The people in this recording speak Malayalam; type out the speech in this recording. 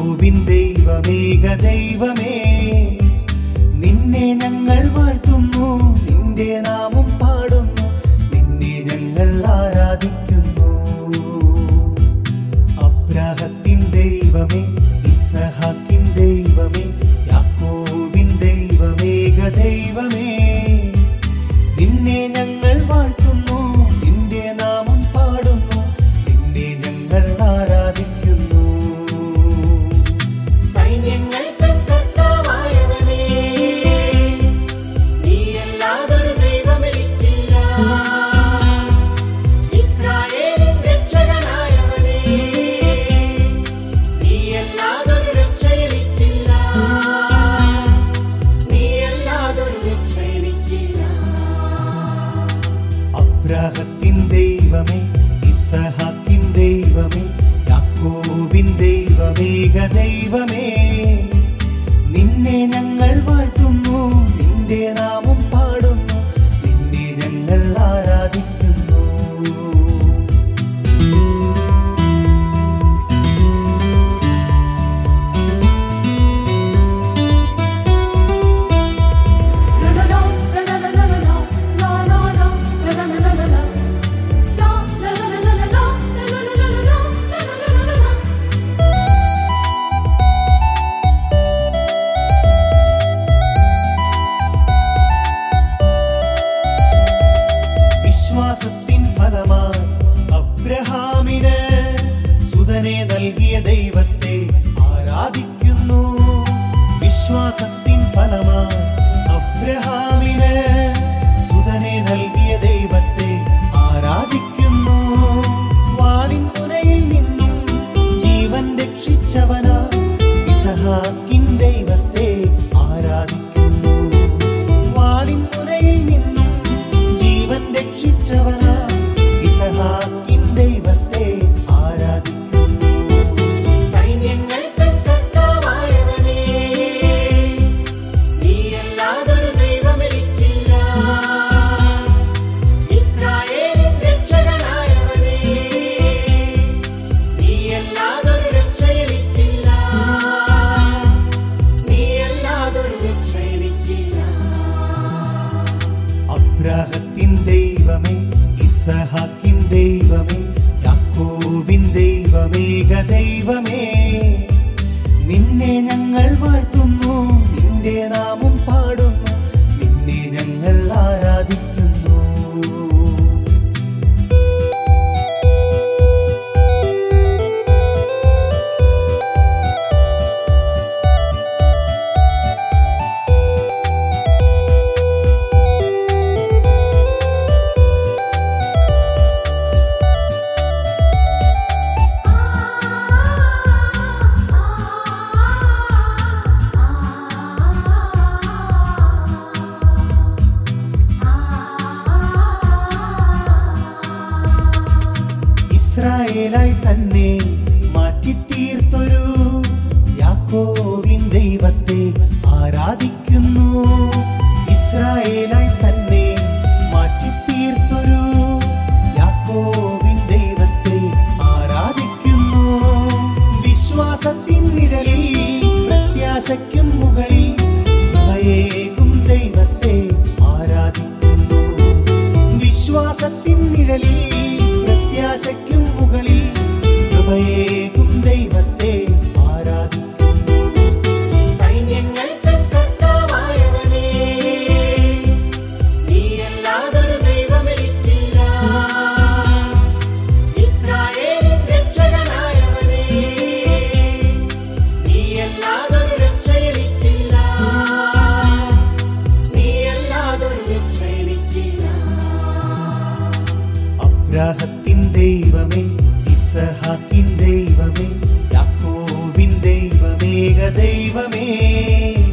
യാക്കോബിൻ ദൈവമേക ദൈവമേ നിന്നെ ഞങ്ങൾ വാഴ്ത്തുന്നു നിന്റെ നാമം പാടുന്നു നിന്നെ ഞങ്ങൾ ആരാധിക്കുന്നു അബ്രാഹത്തിൻ ദൈവമേ ഇസഹാക്കിൻ ദൈവമേ യാക്കോബിൻ ദൈവമേക ദൈവമേ നിന്നെ ഞങ്ങൾ വാഴ്ത്തുന്നു നിന്റെ നാമം പാടുന്നു നിന്നെ ഞങ്ങൾ ആരാധിക്കുന്നു സൈന്യങ്ങൾക്ക് കർത്താവായവനേ, നീയല്ലാതൊരു ദൈവമെനിക്കില്ല. ഇസ്രായേലിൻ രക്ഷകനായവനേ, നീയല്ലാതൊരു രക്ഷ എനിക്കില്ല. നീയല്ലാതൊരു രക്ഷ എനിക്കില്ല. അബ്രാഹത്തിൻ ദൈവമേ ഇസഹാക്കിൻ ദൈവമേ യാക്കോബിൻ ദൈവമേക ദൈവമേ നിന്നെ ഞങ്ങൾ വാഴ്ത്തുന്നു നിന്റെ നാമം പാടുന്നു നിന്നെ ഞങ്ങൾ ആരാധിക്കുന്നു വിശ്വാസത്തിൻ ഫലമായി അബ്രഹാമിന് സുതനെ നൽകിയ ദൈവത്തെ ആരാധിക്കുന്നു വിശ്വാസത്തിൻ ഫലമായി അബ്രഹാമിന് സുതനെ നൽകിയ ദൈവത്തെ ആരാധിക്കുന്നു വാളിൻ മുനയിൽ നിന്നും ജീവൻ രക്ഷിച്ചവനാ ഇസഹാക്കിൻ ദൈവത്തെ ആരാധിക്കുന്നു വാളിൻ മുനയിൽ നിന്നും ജീവൻ രക്ഷിച്ചവനാ ഇസഹാക്കിൻ ദൈവത്തെ ആരാധിക്കുന്നു സൈന്യങ്ങൾക്ക് കർത്താവായവനേ, നീയല്ലാതൊരു ദൈവമെനിക്കില്ല. ഇസ്രായേലിൻ രക്ഷകനായവനേ, നീയല്ലാതൊരു രക്ഷ എനിക്കില്ല. നീയല്ലാതൊരു രക്ഷ എനിക്കില്ല. അബ്രാഹത്തിൻ ദൈവമേ ഇസഹാക്കിൻ ദൈവമേ യാക്കോബിൻ ദൈവമേക ദൈവമേ നിന്നെ ഞങ്ങൾ വാഴ്ത്തുന്നു നിന്റെ നാമം പാടുന്നു നിന്നെ ഞങ്ങൾ ആരാധിക്കുന്നു ഇസ്രായേലായി തന്നെ മാറ്റിത്തീർത്തൊരു യാക്കോവിൻ ദൈവത്തെ ആരാധിക്കുന്നു ഇസ്രായേലായി തന്നെ മാറ്റിത്തീർത്തൊരു യാക്കോവിൻ ദൈവത്തെ ആരാധിക്കുന്നു വിശ്വാസത്തിൻ നിഴലിൽ പ്രത്യാശയ്ക്കും മുകളിൽ കൃപയേകും ദൈവത്തെ ആരാധിക്കുന്നു വിശ്വാസത്തിൻ നിഴലിൽ പ്രത്യാശയ്ക്കും മുകളിൽ കൃപയേകും ദൈവത്തെ ആരാധിക്കുന്നു സൈന്യങ്ങൾക്ക് കർത്താവായവനേ, നീയല്ലാതൊരു ദൈവമെനിക്കില്ല. ഇസ്രായേലിൻ രക്ഷകനായവനേ, നീയല്ലാതൊരു രക്ഷ എനിക്കില്ല. നീയല്ലാതൊരു രക്ഷ എനിക്കില്ല. അബ്രാഹത്തിൻ ദൈവമേ ഇസഹാക്കിൻ ദൈവമേ യാക്കോബിൻ ദൈവമേക ദൈവമേ